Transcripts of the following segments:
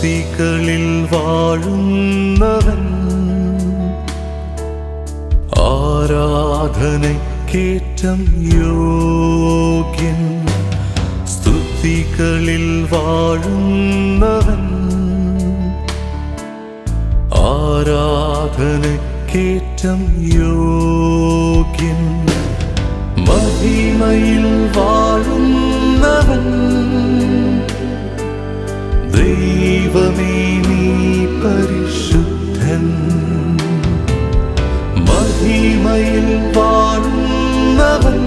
സ്തുതികളിൽ വാഴുന്നവൻ ആരാധനയ്ക്കേറ്റം യോഗ്യൻ സ്തുതികളിൽ വാഴുന്നവൻ ആരാധനയ്ക്കേറ്റം യോഗ്യൻ മഹിമയിൽ വാഴുന്നവൻ ദൈവമേ നീ പരിശുദ്ധൻ മഹിമയിൽ വാഴുന്നവൻ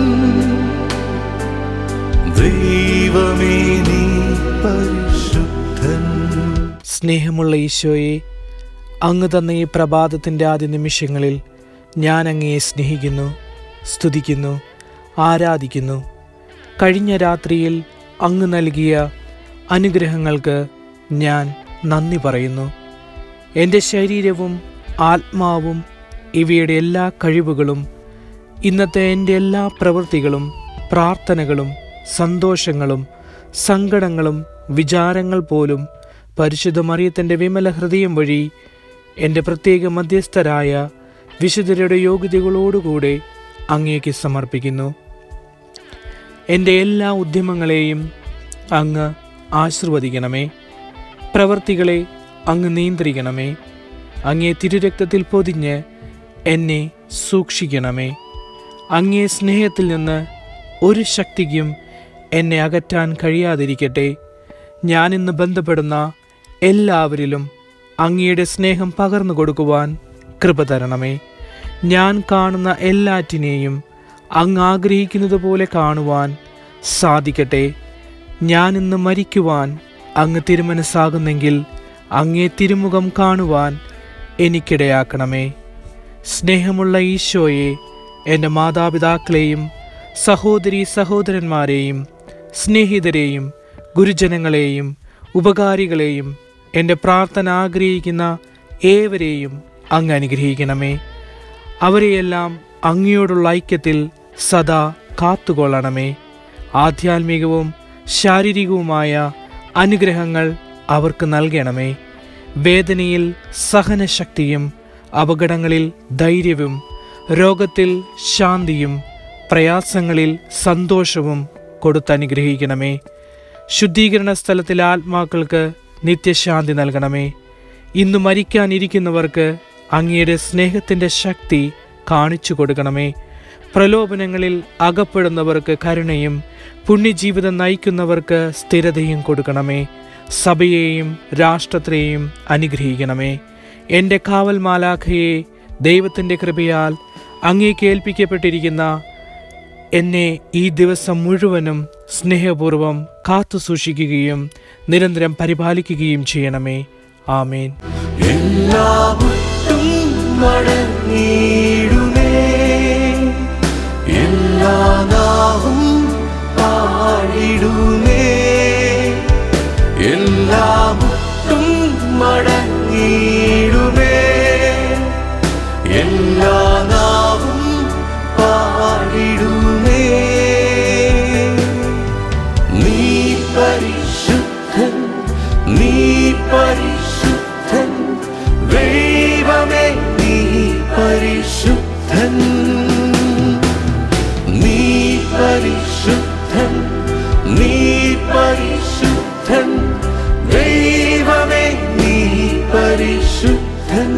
ദൈവമേ നീ പരിശുദ്ധൻ സ്നേഹമുള്ള ഈശോയെ അങ്ങ് തന്ന ഈ പ്രഭാതത്തിൻ്റെ ആദ്യ നിമിഷങ്ങളിൽ ഞാൻ അങ്ങയെ സ്നേഹിക്കുന്നു സ്തുതിക്കുന്നു ആരാധിക്കുന്നു കഴിഞ്ഞ രാത്രിയിൽ അങ്ങ് നൽകിയ അനുഗ്രഹങ്ങൾക്ക് ഞാൻ നന്ദി പറയുന്നു എൻ്റെ ശരീരവും ആത്മാവും ഇവയുടെ എല്ലാ കഴിവുകളും ഇന്നത്തെ എൻ്റെ എല്ലാ പ്രവൃത്തികളും പ്രാർത്ഥനകളും സന്തോഷങ്ങളും സങ്കടങ്ങളും വിചാരങ്ങൾ പോലും പരിശുദ്ധ മറിയത്തിൻ്റെ വിമല ഹൃദയം വഴി എൻ്റെ പ്രത്യേക മധ്യസ്ഥരായ വിശുദ്ധരുടെ യോഗ്യതകളോടുകൂടെ അങ്ങേക്ക് സമർപ്പിക്കുന്നു എൻ്റെ എല്ലാ ഉദ്യമങ്ങളെയും അങ്ങ് ആശീർവദിക്കണമേ പ്രവർത്തികളെ അങ്ങ് നിയന്ത്രിക്കണമേ അങ്ങേ തിരുരക്തത്തിൽ പൊതിഞ്ഞ് എന്നെ സൂക്ഷിക്കണമേ അങ്ങേ സ്നേഹത്തിൽ നിന്ന് ഒരു ശക്തിക്കും എന്നെ അകറ്റാൻ കഴിയാതിരിക്കട്ടെ ഞാനിന്ന് ബന്ധപ്പെടുന്ന എല്ലാവരിലും അങ്ങയുടെ സ്നേഹം പകർന്നു കൊടുക്കുവാൻ കൃപ തരണമേ ഞാൻ കാണുന്ന എല്ലാറ്റിനെയും അങ്ങ് ആഗ്രഹിക്കുന്നത് പോലെ കാണുവാൻ സാധിക്കട്ടെ ഞാനിന്ന് മരിക്കുവാൻ അങ്ങ് തിരുമനസ്സാകുന്നെങ്കിൽ അങ്ങേ തിരുമുഖം കാണുവാൻ എനിക്കിടയാക്കണമേ സ്നേഹമുള്ള ഈശോയെ എൻ്റെ മാതാപിതാക്കളെയും സഹോദരി സഹോദരന്മാരെയും സ്നേഹിതരെയും ഗുരുജനങ്ങളെയും ഉപകാരികളെയും എൻ്റെ പ്രാർത്ഥന ആഗ്രഹിക്കുന്ന ഏവരെയും അങ്ങ് അനുഗ്രഹിക്കണമേ അവരെയെല്ലാം അങ്ങയോടുള്ള ഐക്യത്തിൽ സദാ കാത്തുകൊള്ളണമേ ആധ്യാത്മികവും ശാരീരികവുമായ അനുഗ്രഹങ്ങൾ അവർക്ക് നൽകണമേ വേദനയിൽ സഹനശക്തിയും അപകടങ്ങളിൽ ധൈര്യവും രോഗത്തിൽ ശാന്തിയും പ്രയാസങ്ങളിൽ സന്തോഷവും കൊടുത്തനുഗ്രഹിക്കണമേ ശുദ്ധീകരണ സ്ഥലത്തിലെ ആത്മാക്കൾക്ക് നിത്യശാന്തി നൽകണമേ ഇന്ന് മരിക്കാനിരിക്കുന്നവർക്ക് അങ്ങയുടെ സ്നേഹത്തിൻ്റെ ശക്തി കാണിച്ചു കൊടുക്കണമേ പ്രലോഭനങ്ങളിൽ അകപ്പെടുന്നവർക്ക് കരുണയും പുണ്യജീവിതം നയിക്കുന്നവർക്ക് സ്ഥിരതയും കൊടുക്കണമേ സഭയെയും രാഷ്ട്രത്തെയും അനുഗ്രഹിക്കണമേ എൻ്റെ കാവൽ മാലാഖയെ ദൈവത്തിൻ്റെ കൃപയാൽ അങ്ങേക്ക് ഏൽപ്പിക്കപ്പെട്ടിരിക്കുന്ന എന്നെ ഈ ദിവസം മുഴുവനും സ്നേഹപൂർവം കാത്തു സൂക്ഷിക്കുകയും നിരന്തരം പരിപാലിക്കുകയും ചെയ്യണമേ ആമേൻ എല്ലാവട്ടും മടങ്ങിയിടുമേ എല്ലാ നാവും പാടിടുമേ എല്ലാവട്ടും മടങ്ങിയിടുമേ എല്ലാ നാവും പാടിടുമേ നീ പരിശുദ്ധൻ നീ പരിശുദ്ധൻ ദൈവമേ നീ പരിശുദ്ധൻ നീ പരിശുദ്ധൻ നീ പരിശുദ്ധൻ ദൈവമേ നീ പരിശുദ്ധൻ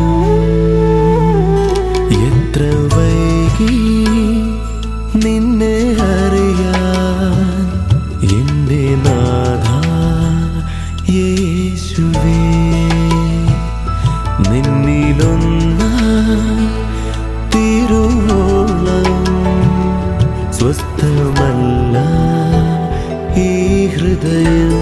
എത്ര വൈകി നിന്നെ അറിയാൻ എന്റെ നാഥ യേശുവേ നിന്നിലൊന്ന തിരുവോളം സ്വസ്ഥമല്ല ഈ ഹൃദയം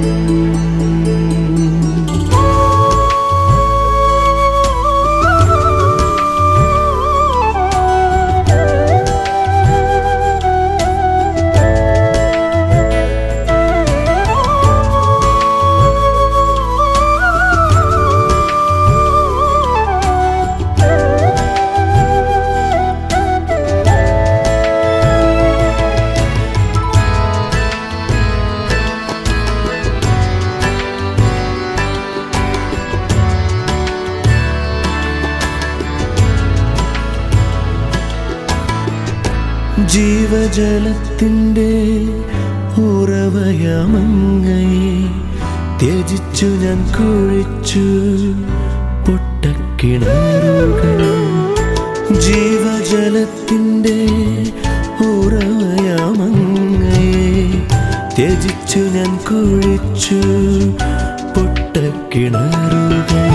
ജീവജലത്തിൻ്റെ ഉറവയമങ്ങയെ ത്യജിച്ചു ഞാൻ കുഴിച്ചു പൊട്ടക്കിണറുകൾ ജീവജലത്തിൻ്റെ ഉറവയമങ്ങയെ ത്യജിച്ചു ഞാൻ കുഴിച്ചു പൊട്ടക്കിണറുകൾ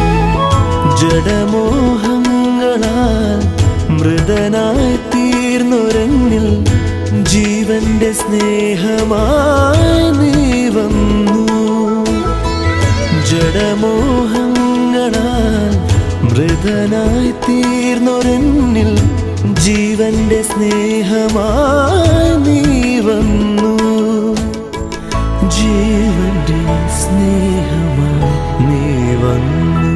ജഡമോഹങ്ങളാൽ മൃതനായി തീർന്നൊരങ്ങിൽ ജീവന്റെ സ്നേഹമായി നീ വന്നു ജഡമോഹങ്ങളാൽ മൃതനായി തീർന്നൊരെന്നിൽ ജീവന്റെ സ്നേഹമായി നീ വന്നു ജീവന്റെ സ്നേഹമായി നീ വന്നു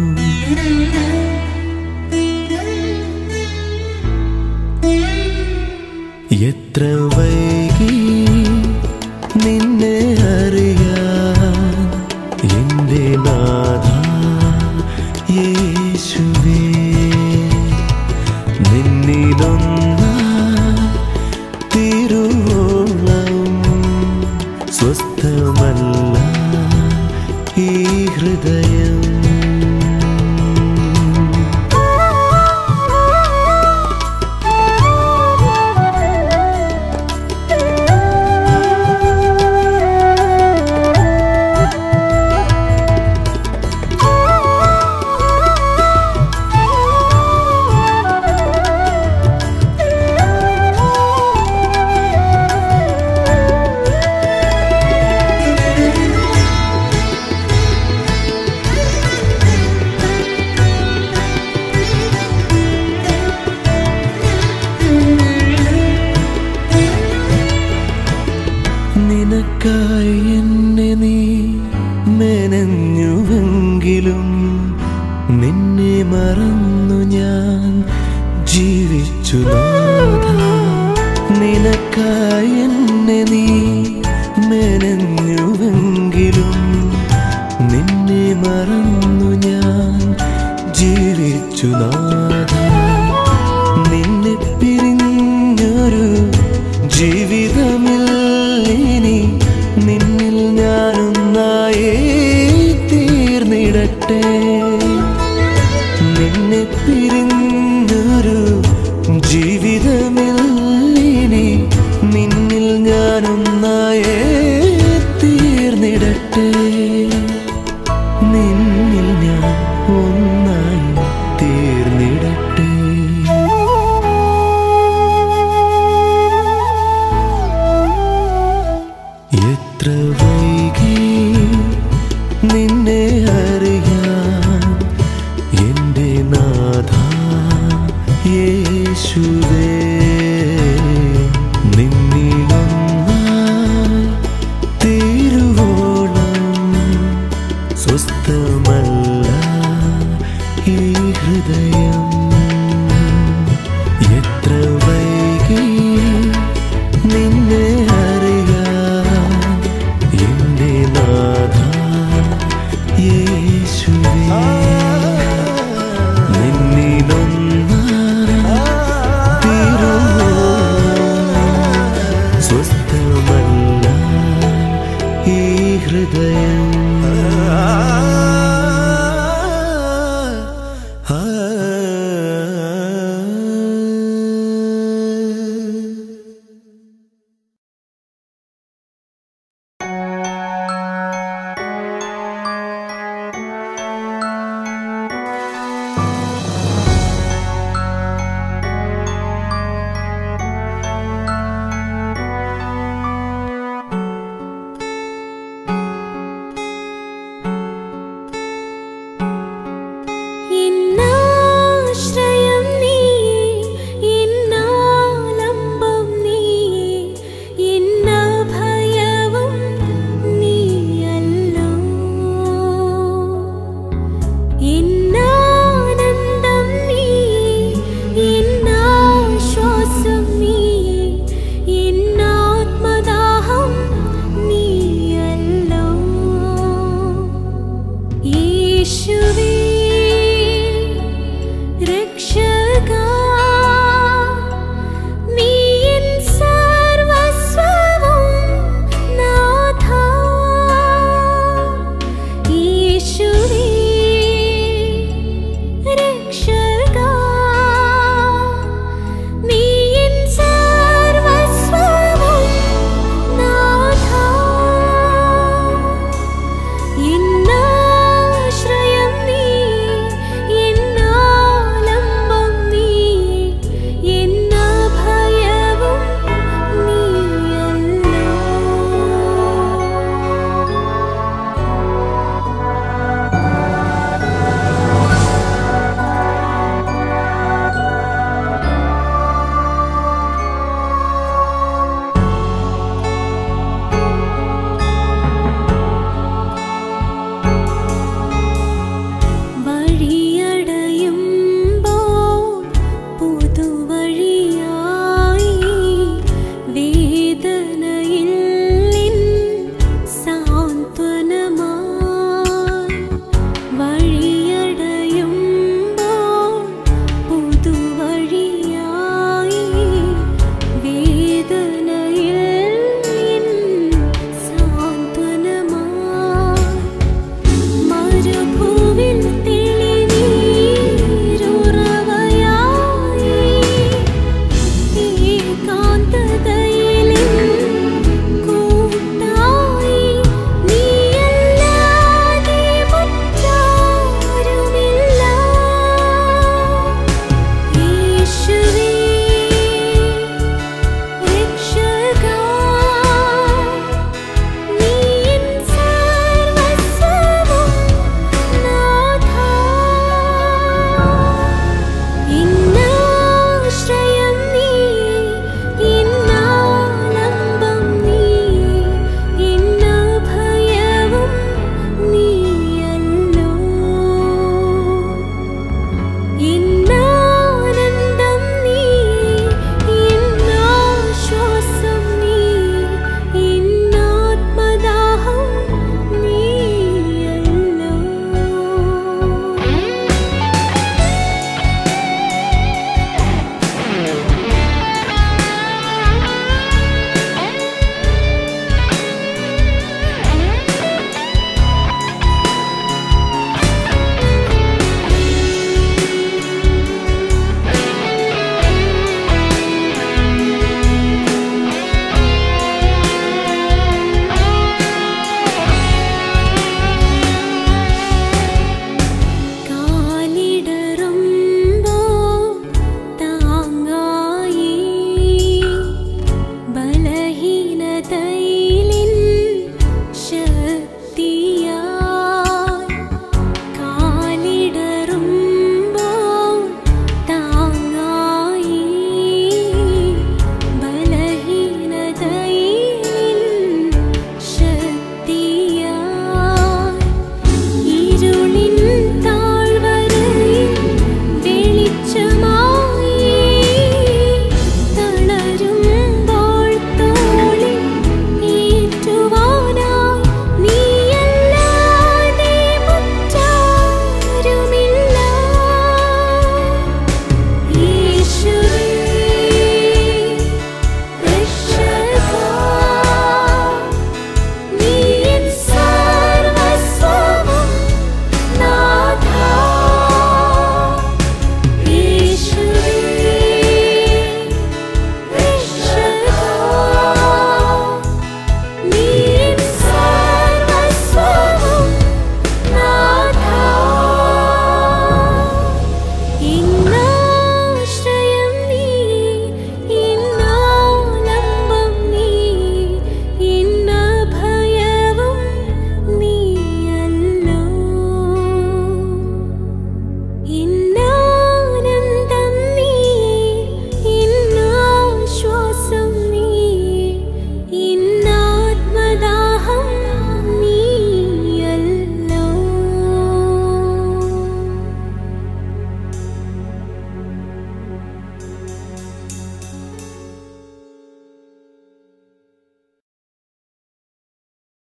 എത്ര വൈകി നിന്നെ അറിയാൻ എന്റെ നാഥ യേശുവേ നിന്നിലൊന്ന തിരുവോളം സ്വസ്ഥമല്ല ഈ ഹൃദയം നിനക്കായി എന്നെ നീ മെനഞ്ഞുവെങ്കിലും നിന്നെ മറന്നു ഞാൻ ജീവിച്ചു നാഥ നിനക്കായി എന്നെ നീ മെനഞ്ഞുവെങ്കിലും നിന്നെ മറന്നു ഞാൻ ജീവിച്ചു നാഥ നിന്നെ പിരിഞ്ഞൊരു ജീവിതമില്ലിനി നിന്നിൽ ഞാനൊന്നായേ തീർന്നിടട്ടെ നിന്നെ പിരിഞ്ഞൊരു ജീവിതമില്ലിനി നിന്നിൽ ഞാനൊന്നായേ തീർന്നിടട്ടെ നിന്നിൽ ഞാൻ ഒന്നായി തീർന്നിടട്ടെ എത്ര വൈകി നിന്നെ അറിയാൻ എന്റെ നാഥ യേശുവേ നിന്നിലൊന്നായി തിരുവോളം സ്വസ്ഥമല്ല ഈ ഹൃദയം എത്ര വൈകി നിന്നെ അറിയാൻ എന്റെ നാഥ യേശുവേ നിന്നിലൊന്നായി തിരുവോളം സ്വസ്ഥമല്ല ഈ ഹൃദയം ആ ആ